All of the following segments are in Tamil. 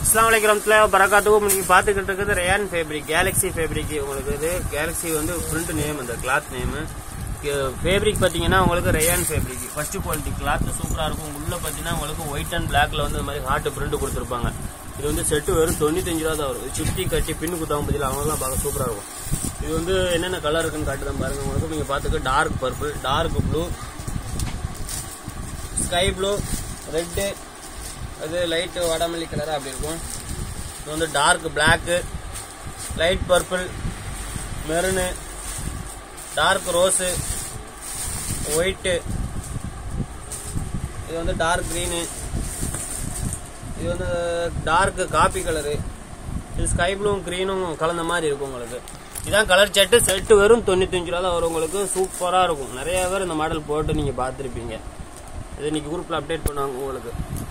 அஸ்லாம் வலைக்கம் பரக்காத்துக்கும் நீங்கள் பார்த்துக்கிட்டு இருக்கிறது ரேயான் ஃபேப்ரிக் கேலக்ஸி ஃபேப்ரிக் உங்களுக்கு இது கேலக்ஸி வந்து பிரிண்ட் நேம் அந்த கிளாத் நேமு ஃபேப்ரிக் பார்த்தீங்கன்னா உங்களுக்கு rayon fabric first quality cloth சூப்பராக இருக்கும் உள்ள பார்த்தீங்கன்னா உங்களுக்கு ஒயிட் அண்ட் பிளாக்ல வந்து இந்த மாதிரி ஹார்ட் பிரிண்ட் கொடுத்துருப்பாங்க இது வந்து செட்டு வெறும் தொண்ணூத்தஞ்சு ரூபா தான் வரும் இது சுற்றி கட்டி பின்னு குத்தாங்க பதில் அவங்களாம் பார்க்க சூப்பராக இருக்கும் இது வந்து என்னென்ன கலர் இருக்குன்னு காட்டு தான் பாருங்க உங்களுக்கு நீங்கள் பார்த்துக்க dark purple dark blue sky blue red அது லைட் வடமல்லி கலராக அப்படி இருக்கும் இது வந்து dark black light purple maroon dark rose white இது வந்து டார்க் க்ரீனு இது வந்து டார்க் காப்பி கலரு இது ஸ்கை ப்ளூவும் க்ரீனும் கலந்த மாதிரி இருக்கும் உங்களுக்கு இதான் கலர் செட்டு செட்டு வெறும் தொண்ணூத்தஞ்சு ரூபா தான் வரும் உங்களுக்கு சூப்பராக இருக்கும் நிறைய பேர் இந்த மாடல் போட்டு நீங்கள் பார்த்துருப்பீங்க இது இன்னைக்கு குரூப்பில் அப்டேட் பண்ணுவாங்க உங்களுக்கு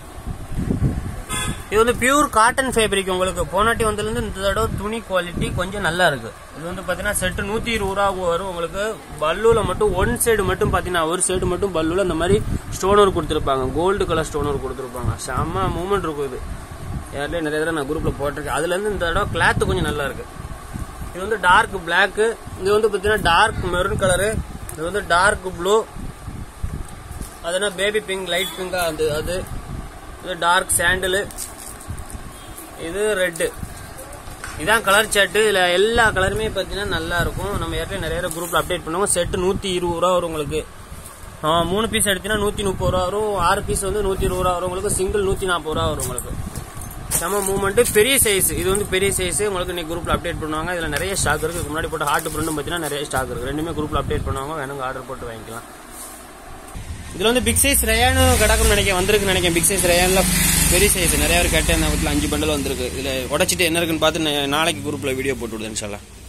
இது வந்து பியூர் காட்டன் ஃபேப்ரிக் உங்களுக்கு போனாட்டி வந்ததுலேருந்து இந்த தடவை துணி குவாலிட்டி கொஞ்சம் நல்லா இருக்கு இது வந்து பார்த்தீங்கன்னா செட்டு நூற்றி இருபது ரூபா வரும் உங்களுக்கு பல்லுவில் மட்டும் ஒன் சைடு மட்டும் பார்த்தீங்கன்னா ஒரு சைடு மட்டும் பல்லுவில் இந்த மாதிரி ஸ்டோன் ஒர்க் கொடுத்துருப்பாங்க கோல்டு கலர் ஸ்டோன் ஒர்க் கொடுத்துருப்பாங்க செம்ம மூமெண்ட் இருக்கும் இது யாருலேயே நிறைய தடவை நான் குரூப்பில் போட்டிருக்கேன் அதுலேருந்து இந்த தடவை கிளாத் கொஞ்சம் நல்லா இருக்கு இது வந்து டார்க் பிளாக்கு இது வந்து பார்த்தீங்கன்னா டார்க் மெரூன் கலரு இது வந்து டார்க் ப்ளூ அதுனா பேபி பிங்க் லைட் பிங்கா அது அது இது டார்க் சாண்டிலு இது ரெட்டு இதான் கலர் செட்டு இதில் எல்லா கலருமே பார்த்தீங்கன்னா நல்லா இருக்கும் நம்ம ஏற்கனவே நிறைய குரூப்பில் அப்டேட் பண்ணுவோம் செட்டு நூற்றி இருபது ரூபா வரும் உங்களுக்கு ஆ, மூணு பீஸ் எடுத்தீங்கன்னா நூற்றி முப்பது ரூபா வரும் ஆறு பீஸ் வந்து நூற்றி இருபது ரூபா வரும் உங்களுக்கு சிங்கிள் நூற்றி நாற்பது ரூபா வரும் உங்களுக்கு செம மூவ்மெண்ட் பெரிய சைஸ் இது வந்து பெரிய சைஸ் உங்களுக்கு இன்னைக்கு குரூப்ல அப்டேட் பண்ணுவாங்க இதுல நிறைய ஸ்டாக் இருக்கு இதுக்கு முன்னாடி போட்ட ஹார்ட் பிரிண்டும் பார்த்தீங்கன்னா நிறைய ஸ்டாக் இருக்கு ரெண்டுமே குரூப்ல அப்டேட் பண்ணுவாங்க வேணுங்க ஆர்டர் போட்டு வாங்கிக்கலாம் இதுல வந்து பிக் சைஸ் ரயானு கிடக்கும் நினைக்கிறேன் வந்திருக்கு நினைக்கிறேன் பிக் சைஸ் ரயான்ல பெரிய சைஸ் நிறைய பேர் கேட்டேன் அந்த வீட்டில் அஞ்சு பண்டல் வந்திருக்கு இதுல உடச்சிட்டு என்ன இருக்குன்னு பார்த்து நான் நாளைக்கு குரூப்ல வீடியோ போட்டு விடுதேன் இன்ஷால்லா